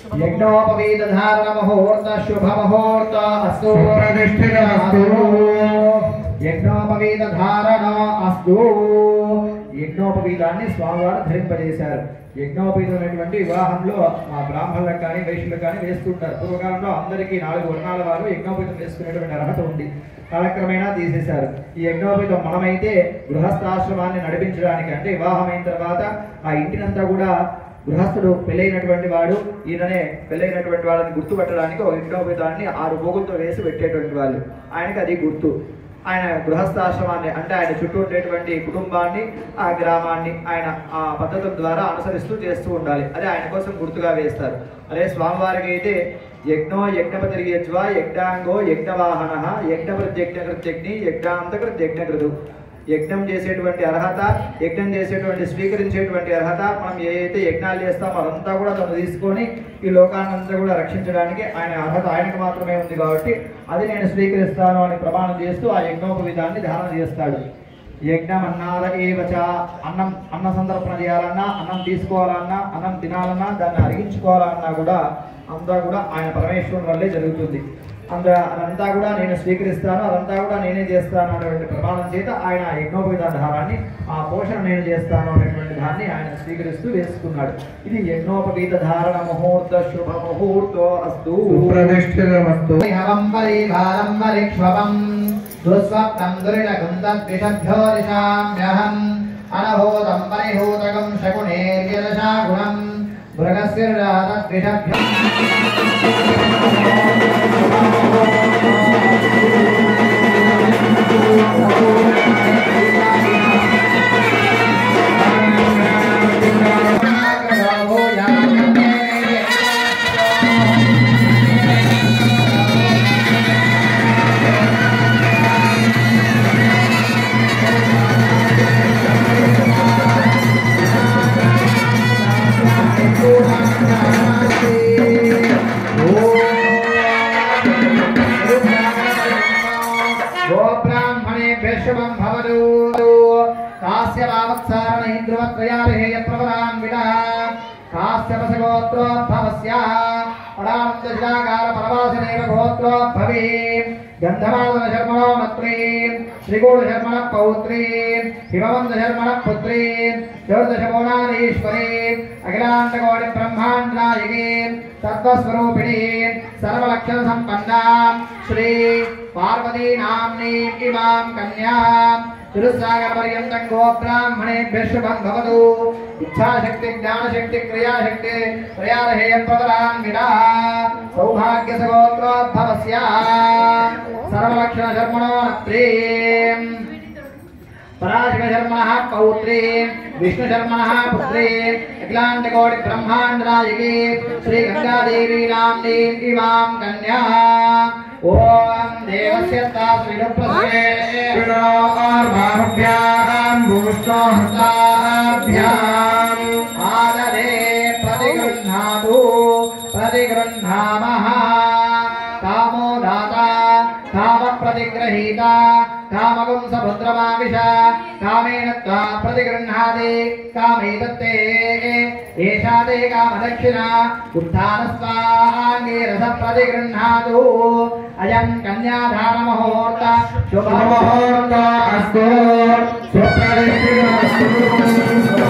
యజ్ఞోపవీత ధారణ ముహూర్త శుభ ముహూర్త అస్తు సుప్రతిష్ఠితమస్తు. యజ్ఞోపవీత ధారణ అస్తు యజ్ఞోపవీతాన్ని స్వామివారు ధరింపజేశారు యజ్ఞోపవీతమైనటువంటి వివాహంలో మా బ్రాహ్మణులకు కానీ వైశ్యులకు కానీ వేస్తుంటారు పూర్వకాలంలో అందరికీ నాలుగు వర్ణాల వారు యజ్ఞోపవీతం వేసుకునేటువంటి అర్హత ఉంది కాలక్రమేణా తీసేశారు ఈ యజ్ఞోపవీతం మనమైతే గృహస్థాశ్రమాన్ని నడిపించడానికి అంటే వివాహం అయిన తర్వాత ఆ ఇంటినంతా కూడా గృహస్థుడు పెళ్ళైనటువంటి వాడు ఈయననే పెళ్ళైనటువంటి వాళ్ళని గుర్తుపట్టడానికి ఒక యజ్ఞోపేతాన్ని ఆరు పోగులతో వేసి పెట్టేటువంటి వాళ్ళు ఆయనకి అది గుర్తు ఆయన గృహస్థాశ్రమాన్ని అంటే ఆయన చుట్టూ ఉండేటువంటి కుటుంబాన్ని ఆ గ్రామాన్ని ఆయన ఆ పద్ధతుల ద్వారా అనుసరిస్తూ చేస్తూ ఉండాలి అదే ఆయన కోసం గుర్తుగా వేస్తారు అదే స్వామివారికి అయితే యజ్ఞో యజ్ఞపతి యజ్వ యజ్ఞాంగో యజ్ఞవాహన యజ్ఞ ప్రత్యజ్ఞ కృత్యజ్ఞి యజ్ఞాంతకృత్ యజ్ఞకృతు యజ్ఞం చేసేటువంటి అర్హత యజ్ఞం చేసేటువంటి స్వీకరించేటువంటి అర్హత మనం ఏ అయితే యజ్ఞాలు చేస్తామో అదంతా కూడా తను తీసుకొని ఈ లోకాన్నంతా కూడా రక్షించడానికి ఆయన అర్హత ఆయనకు మాత్రమే ఉంది కాబట్టి అది నేను స్వీకరిస్తాను అని ప్రమాణం చేస్తూ ఆ యజ్ఞోపవిధాన్ని ధారణ చేస్తాడు యజ్ఞం అన్నార ఏవచ అన్నం అన్న సందర్పణ చేయాలన్నా అన్నం తీసుకోవాలన్నా అన్నం తినాలన్నా దాన్ని అరిగించుకోవాలన్నా కూడా అంతా కూడా ఆయన పరమేశ్వరుని వల్లే జరుగుతుంది అంద అదంతా కూడా నేను స్వీకరిస్తాను అదంతా కూడా నేనే చేస్తాను అనేటువంటి ప్రమాణం చేత ఆయన యజ్ఞోపేత ధారాన్ని ఆ పోషణ నేను చేస్తాను అనేటువంటి దాన్ని ఆయన స్వీకరిస్తూ వేసుకున్నాడు ఇది యజ్ఞోపవీత ధారణ ముహూర్త శుభ ముహూర్తో అస్తు సుప్రతిష్ఠితమస్తు హవం పరిభారం పరిక్ష్వం దుస్వప్నం దురిణగుంతద్విషభ్యో దిశామ్యహం అనభూతం పరిభూతకం శకునేర్యదశా గుణం మృగస్య తద్విషభ్యం గోబ్రాహ్మణేభ్యः శుభం భవతు కాస్య వావత్సారణ ఇంద్రవత్రయారేయ ప్రవరాన్ విడా కాశ్యపసగోత్రోద్భవస్య పడానందశిలాకార పరవాసనేవ గోత్రోద్భవే గంధమాదన శర్మణో మత్రీ శ్రీగూఢ శర్మణ పౌత్రీ హిమవంత శర్మణ పుత్రీ చతుర్దశమోనాధీశ్వరీ అఖిలాండకోటి బ్రహ్మాండ నాయకి తత్వస్వరూపిణి సర్వలక్షణ సంపన్నా శ్రీ పార్వతీ నామ్ని ఇమాం కన్యాం తిరుసాగర పర్యంతం గోబ్రాహ్మణేభ్య శుభం భవతు ఇచ్ఛాశక్తి జ్ఞానశక్తి క్రియాశక్తి ప్రయారహేయ ప్రవరాన్ విడా సౌభాగ్య సగోత్రోద్భవస్య సర్వలక్షణ శర్మణో ప్రేమ్ పరాశివ శర్మ పౌత్రీ విష్ణు శర్మ పుత్రీ అఖిలాండకోటి బ్రహ్మాండ నాయకి శ్రీ గంగాదేవి నామ్ని ఇమాం కన్యా ఓం దేవస్య తాస్మిను ప్రసే విష్ణోర్భాభ్యాం భూష్ణోహస్తాభ్యాం ఆదరే ప్రతిగృహ్ణాతు ప్రతిగృహ్ణామః కామో దాత కామ ప్రతిగ్రహీత కామగుం సముద్రమావిష కామేన త్వా ప్రతిగృహ్ణాది కామైతత్తే ఏషా తే కామదక్షిణ ఉత్థానస్వాంగే రస ప్రతిగృహ్ణాతు అయం కన్యాధార ముహూర్త శుభముహూర్త అస్తు సుప్రతిష్ఠితమస్తు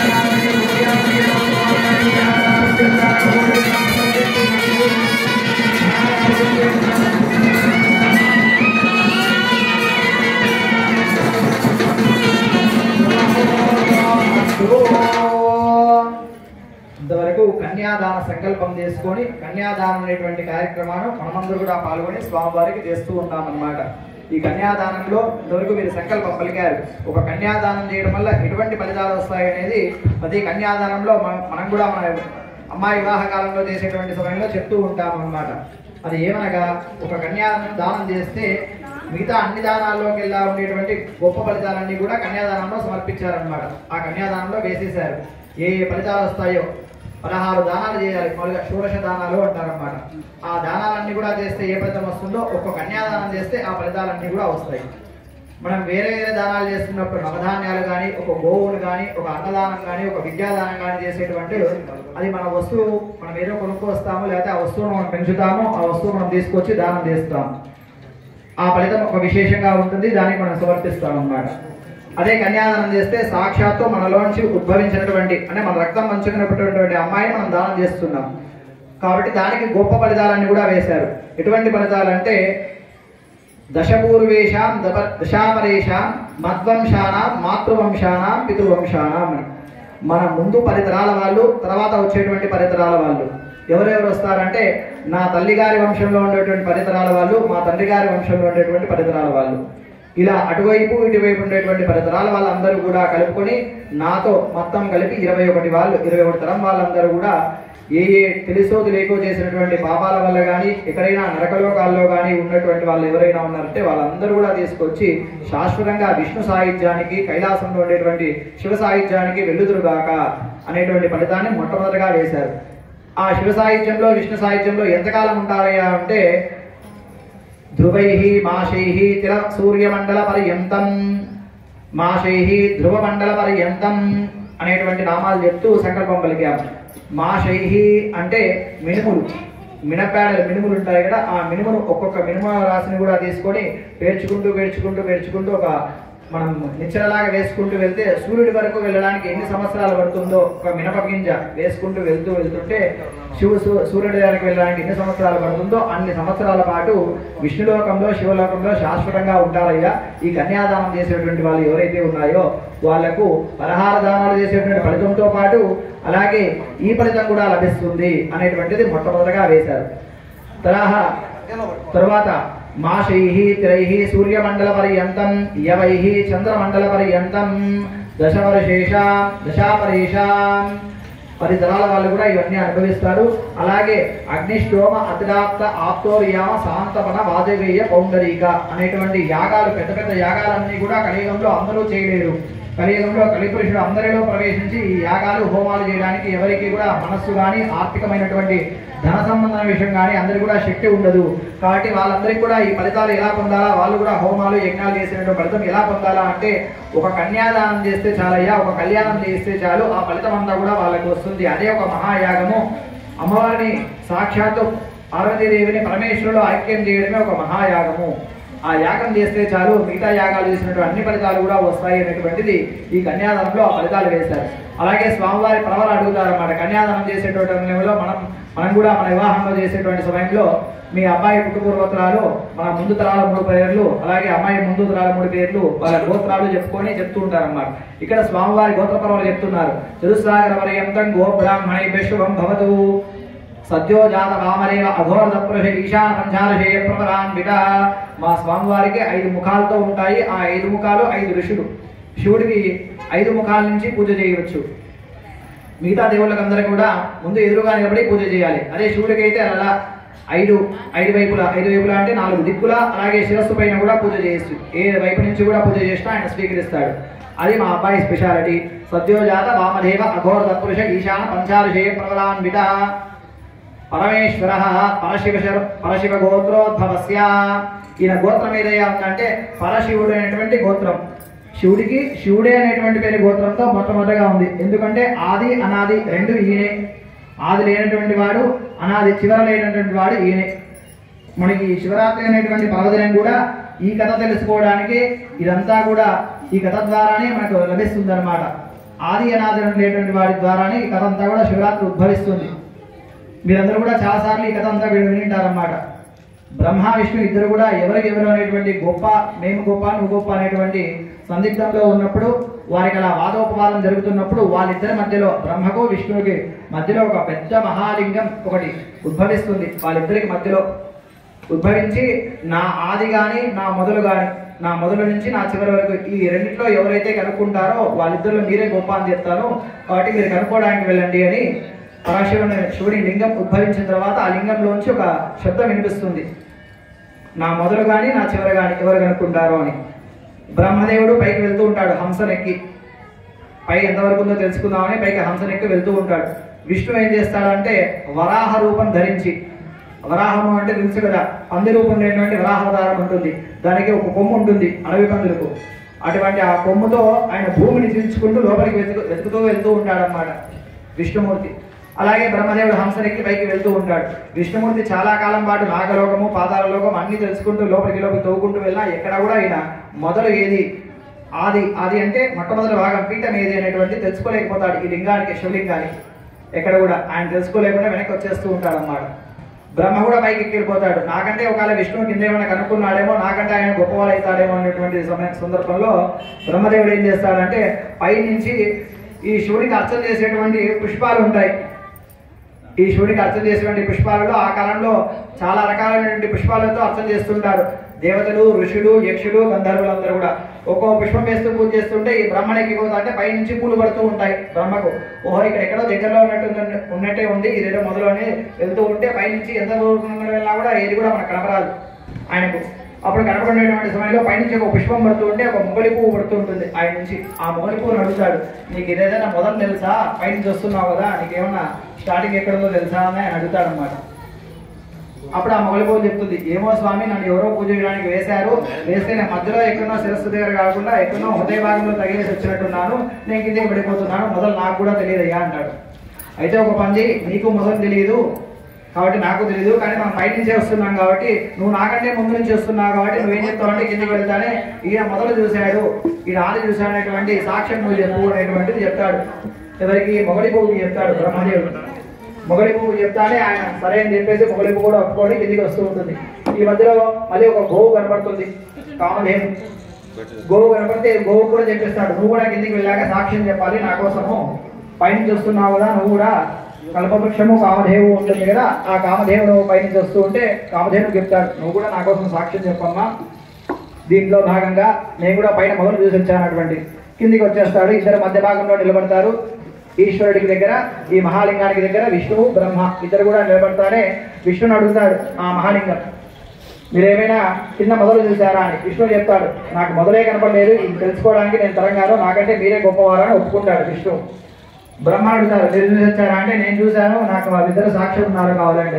ఇంతవరకు కన్యాదాన సంకల్పం చేసుకొని కన్యాదానం అనేటువంటి కార్యక్రమాన్ని మనమందరూ కూడా పాల్గొని స్వామివారికి చేస్తూ ఉన్నాం అన్నమాట ఈ కన్యాదానంలో ఇంతవరకు మీరు సంకల్పం పలికారు ఒక కన్యాదానం చేయడం వల్ల ఎటువంటి ఫలితాలు వస్తాయి అనేది ప్రతి కన్యాదానంలో మనం మనం కూడా మన అమ్మాయి వివాహ కాలంలో చేసేటువంటి సమయంలో చెప్తూ ఉంటాం అన్నమాట అది ఏమనగా ఒక కన్యాదానం దానం చేస్తే మిగతా అన్ని దానాల్లోకి వెళ్ళా ఉండేటువంటి గొప్ప ఫలితాలన్నీ కూడా కన్యాదానంలో సమర్పించారనమాట ఆ కన్యాదానంలో వేసేశారు ఏ ఏ ఫలితాలు వస్తాయో పదహారు దానాలు చేయాలి మామూలుగా షోడశ దానాలు అంటారన్నమాట ఆ దానాలన్నీ కూడా చేస్తే ఏ ఫలితం వస్తుందో ఒక్క కన్యాదానం చేస్తే ఆ ఫలితాలన్నీ కూడా వస్తాయి మనం వేరే వేరే దానాలు చేస్తున్నప్పుడు నవధాన్యాలు కానీ ఒక గోవులు కానీ ఒక అన్నదానం కానీ ఒక విద్యాదానం కానీ చేసేటువంటి అది మన వస్తువు మనం ఏదో కొనుక్కొస్తాము లేకపోతే ఆ వస్తువును మనం పెంచుతాము ఆ వస్తువు మనం తీసుకొచ్చి దానం చేస్తాము ఆ ఫలితం ఒక విశేషంగా ఉంటుంది దానికి మనం సమర్పిస్తాం అన్నమాట అదే కన్యాదానం చేస్తే సాక్షాత్తు మనలోంచి ఉద్భవించినటువంటి అంటే మన రక్తం పంచుకున్నటువంటి అమ్మాయిని మనం దానం చేస్తున్నాం కాబట్టి దానికి గొప్ప ఫలితాలన్నీ కూడా వేశారు ఎటువంటి ఫలితాలంటే దశపూర్వేషాం దప దశాపరేషాం మద్వంశానాం మాతృవంశానాం పితృవంశానాం అని మన ముందు పరితరాల వాళ్ళు తర్వాత వచ్చేటువంటి పరితరాల వాళ్ళు ఎవరెవరు వస్తారంటే నా తల్లి గారి వంశంలో ఉండేటువంటి పరితరాల వాళ్ళు మా తండ్రి గారి వంశంలో ఉండేటువంటి పరితరాల వాళ్ళు ఇలా అటువైపు ఇటువైపు ఉండేటువంటి పరితరాల వాళ్ళందరూ కూడా కలుపుకొని నాతో మొత్తం కలిపి ఇరవై ఒకటి వాళ్ళు ఇరవై ఒకటి తరం వాళ్ళందరూ కూడా ఏ ఏ తెలుసో తెలియకో చేసినటువంటి పాపాల వల్ల కానీ ఎక్కడైనా నరకలోకాల్లో కానీ ఉన్నటువంటి వాళ్ళు ఎవరైనా ఉన్నారంటే వాళ్ళందరూ కూడా తీసుకొచ్చి శాశ్వతంగా విష్ణు సాహిత్యానికి కైలాసంలో ఉండేటువంటి శివ సాహిత్యానికి వెల్లుదురుగాక అనేటువంటి ఫలితాన్ని మొట్టమొదటిగా వేశారు ఆ శివ సాహిత్యంలో విష్ణు సాహిత్యంలో ఎంతకాలం ఉంటారయ్యా అంటే ధ్రువై మాషై తిర సూర్యమండల పర్యంతం మాషై ధ్రువమండల పర్యంతం అనేటువంటి నామాలు చెప్తూ సంకల్పం పలికాము మాషై అంటే మినుములు మినపేడలు మినుములు ఉంటాయి కదా ఆ మినుమును ఒక్కొక్క మినుమ రాశిని కూడా తీసుకొని పేర్చుకుంటూ పేర్చుకుంటూ పేర్చుకుంటూ ఒక మనం నిచ్చెనలాగా వేసుకుంటూ వెళ్తే సూర్యుడి వరకు వెళ్ళడానికి ఎన్ని సంవత్సరాలు పడుతుందో ఒక మినప గింజ వేసుకుంటూ వెళ్తూ వెళ్తుంటే శివు సూ- సూర్యుడి దగ్గరికి వెళ్ళడానికి ఎన్ని సంవత్సరాలు పడుతుందో అన్ని సంవత్సరాల పాటు విష్ణులోకంలో శివలోకంలో శాశ్వతంగా ఉంటారయ్యా ఈ కన్యాదానం చేసేటువంటి వాళ్ళు ఎవరైతే ఉన్నాయో వాళ్లకు పలహార దానాలు చేసేటువంటి ఫలితంతో పాటు అలాగే ఈ ఫలితం కూడా లభిస్తుంది అనేటువంటిది మొట్టమొదటగా వేశారు తరహా తరువాత మాషై తిరై సూర్యమండల పర్యంతం యవై చంద్రమండల పర్యంతం దశవర్షేషాం దశాపరేషాం పది తరాల వాళ్ళు కూడా ఇవన్నీ అనుభవిస్తారు అలాగే అగ్నిష్టోమ అతిరాప్త ఆప్తోర్యామ శాంతపన వాజవేయ పౌండరీక అనేటువంటి యాగాలు పెద్ద పెద్ద యాగాలన్నీ కూడా కలియుగంలో అందరూ చేయలేరు కలియుగంలో కలిపురుషుడు అందరిలో ప్రవేశించి ఈ యాగాలు హోమాలు చేయడానికి ఎవరికి కూడా మనస్సు కానీ ఆర్థికమైనటువంటి ధన సంబంధమైన విషయం కానీ అందరికి కూడా శక్తి ఉండదు కాబట్టి వాళ్ళందరికీ కూడా ఈ ఫలితాలు ఎలా పొందాలా వాళ్ళు కూడా హోమాలు యజ్ఞాలు చేసినటువంటి ఫలితం ఎలా పొందాలా అంటే ఒక కన్యాదానం చేస్తే చాలయ్యా ఒక కళ్యాణం చేస్తే చాలు ఆ ఫలితం అంతా కూడా వాళ్ళకి వస్తుంది అదే ఒక మహాయాగము అమ్మవారిని సాక్షాత్తు పార్వతీదేవిని పరమేశ్వరుడు ఐక్యం చేయడమే ఒక మహాయాగము ఆ యాగం చేస్తే చాలు మిగతా యాగాలు చేసినట్టు అన్ని ఫలితాలు కూడా వస్తాయి అనేటువంటిది ఈ కన్యాదానంలో ఆ ఫలితాలు వేశారు అలాగే స్వామివారి ప్రవర అడుగుతారన్నమాట కన్యాదానం చేసేటువంటి సమయంలో మనం మనం కూడా మన వివాహంలో చేసేటువంటి సమయంలో మీ అబ్బాయి పుట్టుపూర్వోత్తరాలు మన ముందు తరాల మూడు పేర్లు అలాగే అమ్మాయి ముందు తరాల మూడు పేర్లు వాళ్ళ గోత్రాలు చెప్పుకొని చెప్తూ ఉంటారన్నమాట ఇక్కడ స్వామివారి గోత్ర పర్వాలు చెప్తున్నారు చతుస్సాగర పర్యంతం గో బ్రాహ్మణై శుభం భవతు సద్యో జాత వామరేవ అఘోరద పురుష ఈశాన పంచారశేయ ప్రపరాన్విత మా స్వామివారికి ఐదు ముఖాలతో ఉంటాయి ఆ ఐదు ముఖాలు ఐదు ఋషులు శివుడికి ఐదు ముఖాల నుంచి పూజ చేయవచ్చు మిగతా దేవుళ్ళకి అందరికీ కూడా ముందు ఎదురుగా నిలబడి పూజ చేయాలి అదే శివుడికి అయితే అలా ఐదు ఐదు వైపుల ఐదు వైపులా అంటే నాలుగు దిక్కుల అలాగే శిరస్సు పైన కూడా పూజ చేయొచ్చు ఏ వైపు నుంచి కూడా పూజ చేసినా ఆయన స్వీకరిస్తాడు అది మా అబ్బాయి స్పెషాలిటీ సద్యోజాత వామదేవ అఘోర తత్పురుష ఈశాన పంచారుషే ప్రబలాన్విత పరమేశ్వర పరశివ పరశివ గోత్రోద్భవస్య ఈయన గోత్రం ఏదయ్యా ఉందంటే పరశివుడు అనేటువంటి గోత్రం శివుడికి శివుడే అనేటువంటి పేరు గోత్రంతో మొట్టమొదటిగా ఉంది ఎందుకంటే ఆది అనాది రెండు ఈయనే ఆది లేనటువంటి వాడు అనాది చివర లేనటువంటి వాడు ఈయనే మనకి ఈ శివరాత్రి అనేటువంటి పర్వదినం కూడా ఈ కథ తెలుసుకోవడానికి ఇదంతా కూడా ఈ కథ ద్వారానే మనకు లభిస్తుంది అనమాట ఆది అనాది లేనటువంటి వాడి ద్వారానే ఈ కథ అంతా కూడా శివరాత్రి ఉద్భవిస్తుంది మీరందరూ కూడా చాలా సార్లు ఈ కథ అంతా విని వినింటారన్నమాట బ్రహ్మ విష్ణు ఇద్దరు కూడా ఎవరు ఎవరు అనేటువంటి గొప్ప మేము గొప్ప నువ్వు గొప్ప అనేటువంటి సందిగ్ధంలో ఉన్నప్పుడు వారికి అలా వాదోపవాదం జరుగుతున్నప్పుడు వాళ్ళిద్దరి మధ్యలో బ్రహ్మకు విష్ణువుకి మధ్యలో ఒక పెద్ద మహాలింగం ఒకటి ఉద్భవిస్తుంది వాళ్ళిద్దరికి మధ్యలో ఉద్భవించి నా ఆది గాని నా మొదలు గాని నా మొదలు నుంచి నా చివరి వరకు ఈ రెండిట్లో ఎవరైతే కనుక్కుంటారో వాళ్ళిద్దరిలో మీరే గొప్ప అని చెప్తాను కాబట్టి మీరు కనుక్కోవడానికి వెళ్ళండి అని పరశివుని శివుడి లింగం ఉద్భవించిన తర్వాత ఆ లింగంలోంచి ఒక శబ్దం వినిపిస్తుంది నా మొదలు గాని నా చివరి గాని ఎవరు కనుక్కుంటారో అని బ్రహ్మదేవుడు పైకి వెళ్తూ ఉంటాడు హంసనెక్కి పై ఎంతవరకు ఉందో తెలుసుకుందామని పైకి హంసనెక్కి వెళ్తూ ఉంటాడు విష్ణు ఏం చేస్తాడంటే వరాహ రూపం ధరించి వరాహము అంటే తెలుసు కదా పంది రూపం ఉండేటువంటి వరాహావతారం ఉంటుంది దానికి ఒక కొమ్ము ఉంటుంది అడవి పందులకు అటువంటి ఆ కొమ్ముతో ఆయన భూమిని చీల్చుకుంటూ లోపలికి వెతుకు వెతుకుతూ వెళ్తూ ఉంటాడన్నమాట విష్ణుమూర్తి అలాగే బ్రహ్మదేవుడు హంసరెక్కి పైకి వెళ్తూ ఉంటాడు విష్ణుమూర్తి చాలా కాలం పాటు నాగలోకము పాతాల లోకం అన్ని తెలుసుకుంటూ లోపలికి లోపలికి తవ్వుకుంటూ వెళ్ళినా ఎక్కడ కూడా ఆయన మొదలు ఏది ఆది ఆది అంటే మొట్టమొదటి భాగం పీఠం ఏది అనేటువంటి తెలుసుకోలేకపోతాడు ఈ లింగానికి శివలింగానికి ఎక్కడ కూడా ఆయన తెలుసుకోలేకుండా వెనక్కి వచ్చేస్తూ ఉంటాడు అన్నమాట బ్రహ్మ కూడా పైకి ఎక్కిపోతాడు నాకంటే ఒకవేళ విష్ణువు కింద ఏమైనా కనుక్కున్నాడేమో నాకంటే ఆయన గొప్పవాడు అవుతాడేమో అనేటువంటి సమయ సందర్భంలో బ్రహ్మదేవుడు ఏం చేస్తాడంటే పై నుంచి ఈ శివుడికి అర్చన చేసేటువంటి పుష్పాలు ఉంటాయి ఈ శివుడికి అర్చన చేసేటువంటి పుష్పాలలో ఆ కాలంలో చాలా రకాలైనటువంటి పుష్పాలతో అర్చన చేస్తుంటారు దేవతలు ఋషులు యక్షులు గంధర్వులందరూ కూడా ఒక్కో పుష్పం వేస్తూ పూజ చేస్తుంటే ఈ బ్రహ్మణికి పోతా అంటే పై నుంచి పూలు పడుతూ ఉంటాయి బ్రహ్మకు ఓహో ఇక్కడ ఎక్కడో దగ్గరలో ఉన్నట్టు ఉంది- ఉన్నట్టే ఉంది ఇదేదో మొదలుని వెళ్తూ ఉంటే పై నుంచి ఎంత దూరం వెళ్ళినా కూడా ఏది కూడా మనకు కనపరాదు ఆయనకు అప్పుడు కనపడినటువంటి సమయంలో పైనుంచి ఒక పుష్పం పడుతూ ఉంటే ఒక మొగలి పువ్వు పడుతూ ఉంటుంది ఆయన నుంచి ఆ మొగలి పువ్వును అడుగుతాడు నీకు ఇదేదైనా మొదలు తెలుసా పైనుంచి వస్తున్నావు కదా నీకేమన్నా స్టార్టింగ్ ఎక్కడుందో తెలుసా అని ఆయన అడుగుతాడు అనమాట అప్పుడు ఆ మొగలి పువ్వు చెప్తుంది ఏమో స్వామి నన్ను ఎవరో పూజ చేయడానికి వేశారు వేస్తే నేను మధ్యలో ఎక్కడో శిరస్సు దగ్గర కాకుండా ఎక్కడో హృదయ భాగంలో తగిలేసి వచ్చినట్టున్నాను నేను కిందకి పడిపోతున్నాను మొదలు నాకు కూడా తెలియదయ్యా అంటాడు అయితే ఒక పని చేయి నీకు మొదలు తెలియదు కాబట్టి నాకు తెలియదు కానీ మనం బయట నుంచే వస్తున్నాం కాబట్టి నువ్వు నాకంటే ముందు నుంచి వస్తున్నావు కాబట్టి నువ్వేం చెప్తావంటే కిందకి వెళ్తానే ఈయన మొదలు చూశాడు ఈయన ఆది చూశాడు అనేటువంటి సాక్ష్యం నువ్వు చెప్పు అనేటువంటిది చెప్తాడు ఎవరికి మొగలి పువ్వు చెప్తాడు బ్రహ్మదేవుడు మొగలి పువ్వు చెప్తానే ఆయన సరే అని చెప్పేసి మొగలి పువ్వు కూడా ఒప్పుకొని కిందికి వస్తూ ఉంటుంది ఈ మధ్యలో మళ్ళీ ఒక గోవు కనపడుతుంది కామధేను గోవు కనపడితే గోవు కూడా చెప్పేస్తాడు నువ్వు కూడా కిందికి వెళ్ళాక సాక్ష్యం చెప్పాలి నా కోసము పైనుంచి వస్తున్నావు కదా నువ్వు కూడా కల్పవృక్షము కామధేవు ఉంటుంది కదా ఆ కామధేవుడు పైనుంచి వస్తూ ఉంటే కామధేవుడు చెప్తాడు నువ్వు కూడా నా కోసం సాక్ష్యం చెప్పమ్మా దీంట్లో భాగంగా నేను కూడా పైన మొదలు చూసి వచ్చానటువంటి కిందికి వచ్చేస్తాడు ఇద్దరు మధ్య భాగంలో నిలబడతారు ఈశ్వరుడికి దగ్గర ఈ మహాలింగానికి దగ్గర విష్ణువు బ్రహ్మ ఇద్దరు కూడా నిలబడతానే విష్ణుని అడుగుతాడు ఆ మహాలింగం మీరేమైనా కింద మొదలు చూసారా అని విష్ణువు చెప్తాడు నాకు మొదలే కనపడలేదు ఇది తెలుసుకోవడానికి నేను తరంగాను నాకంటే మీరే గొప్పవారని ఒప్పుకుంటాడు విష్ణువు బ్రహ్మ అడుగుతారు మీరు చూసి వచ్చారా అంటే నేను చూశాను నాకు వాళ్ళిద్దరు సాక్ష్యం ఉన్నారు కావాలంటే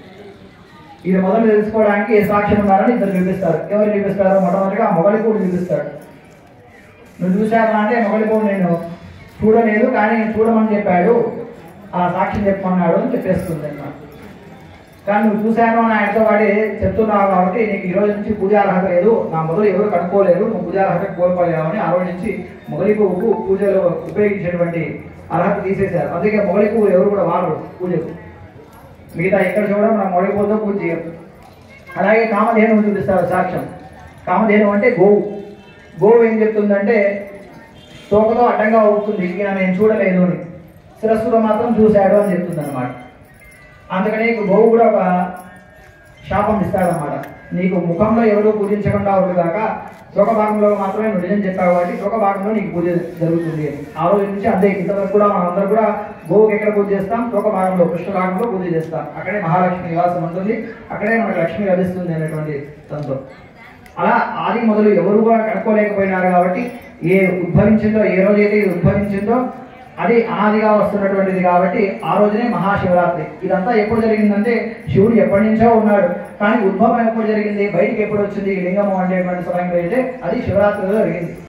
ఇది మొదలు తెలుసుకోవడానికి ఏ సాక్ష్యం ఉన్నారని ఇద్దరు చూపిస్తారు ఎవరు చూపిస్తారు మొట్టమొదటిగా ఆ మొగలి కూడా చూపిస్తాడు నువ్వు చూసావా అంటే మొగలి పువ్వు నేను చూడలేదు కానీ నేను చూడమని చెప్పాడు ఆ సాక్ష్యం చెప్పమన్నాడు అని చెప్పేస్తుంది అన్నమాట కానీ నువ్వు చూశాను అని ఆయనతో వాడి చెప్తున్నావు కాబట్టి నీకు ఈ రోజు నుంచి పూజ అర్హత లేదు నా మొదలు ఎవరు కనుక్కోలేరు నువ్వు పూజ అర్హత కోల్పోయావు అని ఆ రోజు నుంచి మొగలి పువ్వుకు పూజలో ఉపయోగించేటువంటి అర్హత తీసేశారు అందుకే మొగలి పువ్వు ఎవరు కూడా వాడరు పూజకు మిగతా ఎక్కడ చూడడం మనం మొగలి పువ్వుతో పూజ చేయరు అలాగే కామధేను చూపిస్తారు సాక్ష్యం కామధేను అంటే గోవు గోవు ఏం చెప్తుందంటే తోకతో అడ్డంగా అవుతుంది ఈయన నేను చూడలేదు అని శిరస్సులో మాత్రం చూశాడు అని చెప్తుంది అనమాట అందుకని నీకు గోవు కూడా ఒక శాపం ఇస్తాడనమాట నీకు ముఖంలో ఎవరు పూజించకుండా ఉండుగాక చోక భాగంలో మాత్రమే నువ్వు నిజం చెప్పావు కాబట్టి చోక భాగంలో నీకు పూజ జరుగుతుంది అని ఆ రోజు నుంచి అంతే ఇంతవరకు కూడా మనం అందరూ కూడా గోవుకి ఎక్కడ పూజ చేస్తాం చోక భాగంలో కృష్ణ భాగంలో పూజ చేస్తాం అక్కడే మహాలక్ష్మి నివాసం ఉంటుంది అక్కడే మనకు లక్ష్మి లభిస్తుంది అనేటువంటి తంత్రం అలా ఆది మొదలు ఎవరు కూడా కనుక్కోలేకపోయినారు కాబట్టి ఏ ఉద్భవించిందో ఏ రోజైతే ఇది ఉద్భవించిందో అది అనాదిగా వస్తున్నటువంటిది కాబట్టి ఆ రోజునే మహాశివరాత్రి ఇదంతా ఎప్పుడు జరిగిందంటే శివుడు ఎప్పటి నుంచో ఉన్నాడు కానీ ఉద్భవం ఎప్పుడు జరిగింది బయటికి ఎప్పుడు వచ్చింది ఈ లింగము అనేటువంటి సమయంలో అయితే అది శివరాత్రిలో జరిగింది